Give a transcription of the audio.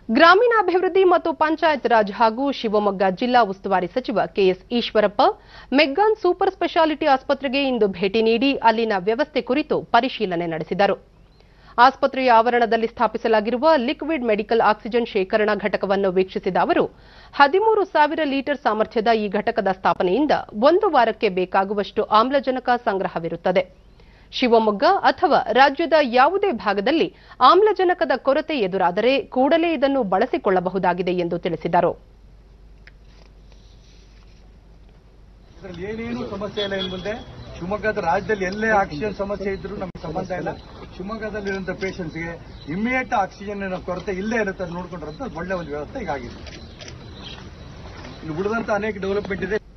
ಗ್ರಾಮೀಣಾಭಿವೃದ್ಧಿ ಮತ್ತು ಪಂಚಾಯತ್ ರಾಜ್ ಹಾಗೂ ಶಿವಮೊಗ್ಗ ಜಿಲ್ಲಾ ಉಸ್ತುವಾರಿ ಸಚಿವ K S Eshwarappa Meggan super speciality ಆಸ್ಪತ್ರೆಗೆ ಇಂದು ಭೇಟಿ ನೀಡಿ ಅಲ್ಲಿನ ವ್ಯವಸ್ಥೆ ಕುರಿತು ಪರಿಶೀಲನೆ ನಡೆಸಿದರು ಆಸ್ಪತ್ರೆಯ ಆವರಣದಲ್ಲಿ ಸ್ಥಾಪಿಸಲಾಗಿರುವ ಲಿಕ್ವಿಡ್ ಮೆಡಿಕಲ್ ಆಕ್ಸಿಜನ್ ಶೇಖರಣಾ ಘಟಕವನ್ನು ವೀಕ್ಷಿಸಿದ ಅವರು ಹದಿಮೂರು ಸಾವಿರ ಲೀಟರ್ ಸಾಮರ್ಥ್ಯದ ಈ ಘಟಕದ ಸ್ಥಾಪನೆಯಿಂದ ಒಂದು ವಾರಕ್ಕೆ ಬೇಕಾಗುವಷ್ಟು ಆಮ್ಲಜನಕ ಸಂಗ್ರಹವಿರುತ್ತದೆ ಶಿವಮೊಗ್ಗ ಅಥವಾ ರಾಜ್ಯದ ಯಾವುದೇ ಭಾಗದಲ್ಲಿ ಆಮ್ಲಜನಕದ ಕೊರತೆ ಎದುರಾದರೆ ಕೂಡಲೇ ಇದನ್ನು ಬಳಸಿಕೊಳ್ಳಬಹುದಾಗಿದೆ ಎಂದು ತಿಳಿಸಿದರು ಇದ್ರಲ್ಲಿ ಏನೇನು ಸಮಸ್ಯೆ ಇಲ್ಲ ಇನ್ನು ಮುಂದೆ ಶಿವಮೊಗ್ಗದ ರಾಜ್ಯದಲ್ಲಿ ಎಲ್ಲೇ ಆಕ್ಸಿಜನ್ ಸಮಸ್ಯೆ ಇದ್ರೂ ನಮಗೆ ಸಂಬಂಧ ಇಲ್ಲ ಶಿವಮೊಗ್ಗದಲ್ಲಿರುವಂತ ಪೇಷಂಟ್ಸ್ಗೆ ಇಮ್ಮಿಡಿಯೇಟ್ ಆಕ್ಸಿಜನ್ ಕೊರತೆ ಇಲ್ಲೇ ಇರುತ್ತೆ ಅಂತ ನೋಡ್ಕೊಂಡ್ರಂತ ಒಳ್ಳೆ ಒಂದು ವ್ಯವಸ್ಥೆ ಈಗ ಆಗಿದೆ ಇಲ್ಲಿ ಉಳಿದಂತ ಅನೇಕ ಡೆವಲಪ್ಮೆಂಟ್ ಇದೆ